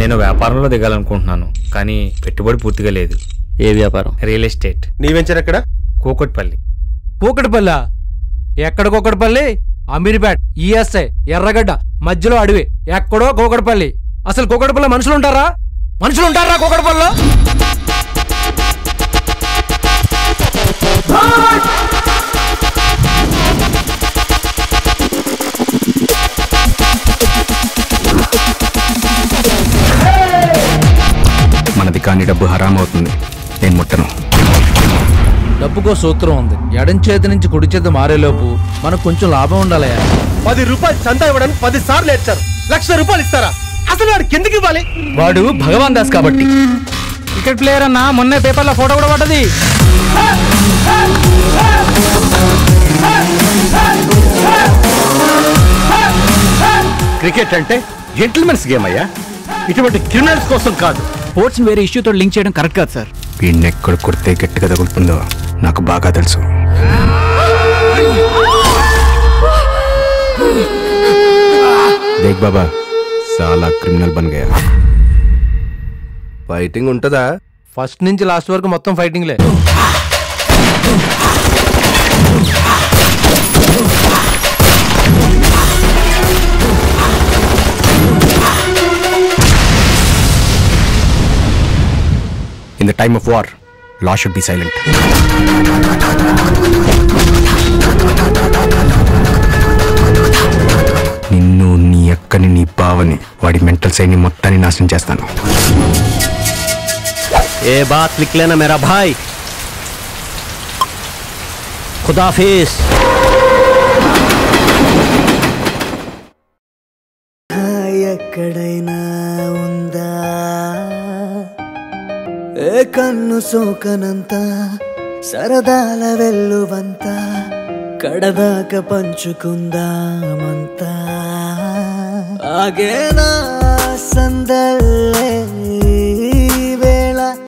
నేను వ్యాపారంలో దిగాలనుకుంటున్నాను కానీ పెట్టుబడి పూర్తిగా లేదు ఏ వ్యాపారం రియల్ ఎస్టేట్ నీ వెంచర్ ఎక్కడ కూకట్పల్లి కూకటిపల్లి ఎక్కడ కూకటిపల్లి అమీర్పేట్ ఈఎస్ఐ ఎర్రగడ్డ మధ్యలో అడవి ఎక్కడో కూకటిపల్లి అసలు కూకటిపల్లి మనుషులు ఉంటారా మనుషులు ఉంటారా కూకటిపల్లిలో మనది కాని డబ్బు హరాం అవుతుంది నేను ముట్టను డబ్బుకో సూత్రం ఉంది ఎడం చేతి నుంచి కుడి చేతి మారేలోపు మనకు కొంచెం లాభం ఉండాలయా పది రూపాయలు చందా ఇవ్వడానికి పది సార్లు ఏడ్చారు లక్ష రూపాయలు ఇస్తారా అసలు వాడికి ఎందుకు ఇవ్వాలి వాడు భగవాన్ దాస్ కాబట్టి క్రికెట్ ప్లేయర్ అన్న మొన్నే పేపర్లో ఫోటో కూడా పడ్డది క్రికెట్ అంటే జెంటిల్మెన్స్ గేమ్ అయ్యా ఇటువంటి క్రిమినల్స్ కోసం కాదు స్పోర్ట్స్ వేరే ఇష్యూతో లింక్ చేయడం కరెక్ట్ కాదు సార్ వీడిని ఎక్కడ కొడితే గట్టిగా తగులుతుందో నాకు బాగా తెలుసు దేక్ బాబా చాలా క్రిమినల్ బన్ గయా ఫైటింగ్ ఉంటుందా ఫస్ట్ నుంచి లాస్ట్ వరకు మొత్తం ఫైటింగ్లే in the time of war law should be silent నిన్ను నీ అక్కని నీ బావని వాడి మెంటల్ సైని మొత్తాన్ని నాశనం చేస్తాను ఏ బాత్ లిక్ లేనా మేరా భాయ్ ఖుదాఫీస్ ఎక్కడైనా ఉందా ఏ కన్ను సోకనంత సరదాల వెల్లువంత కడదాక పంచుకుందామంతా ఆగేనా సందల్లే